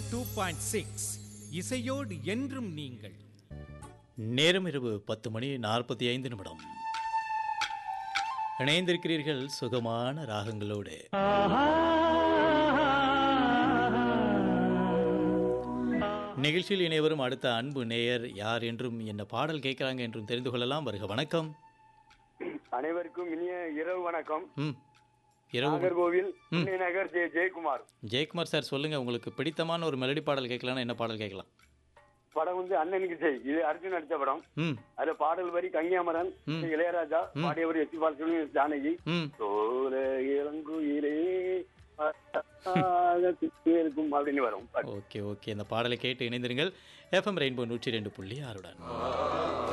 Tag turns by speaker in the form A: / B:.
A: two point six இசையோடு என்றும் நீங்கள்
B: நேரம் இரவு பத்து மணி நாற்பத்தி ஐந்து நிமிடம் இணைந்திருக்கிறீர்கள் சுகமான ராகங்களோடு நிகழ்ச்சியில் இணைவரும் அடுத்த அன்பு நேயர் யார் என்றும் என்ன பாடல் கேட்கிறாங்க என்றும் தெரிந்து கொள்ளலாம் வருக வணக்கம்
C: அனைவருக்கும் இனிய இரவு வணக்கம்
B: ம் இரவு
C: நாகர்கோவில் புண்ணிய நகர் ஜெய ஜெயக்குமார்
B: ஜெயக்குமார் சார் சொல்லுங்க உங்களுக்கு பிடித்தமான ஒரு மெலடி பாடல் கேட்கலாம்னா என்ன பாடல் கேட்கலாம்
C: படம் வந்து அண்ணனுக்கு ஜெய் இது அர்ஜுன் நடிச்ச படம்
B: ம்
C: அதுல பாடல் வரி கன்னியாமரன் இளையராஜா பாடியவர் எஸ் பி பாலசுப்ரமணியம் ஜானகி
B: ம்
C: சோல இளங்குயிலே இருக்கும் அப்படின்னு வரும்
B: ஓகே ஓகே இந்த பாடலை கேட்டு இணைந்திருங்கள் எஃப்எம் ரெயின்போ நூற்றி ரெண்டு புள்ளி ஆறுடன்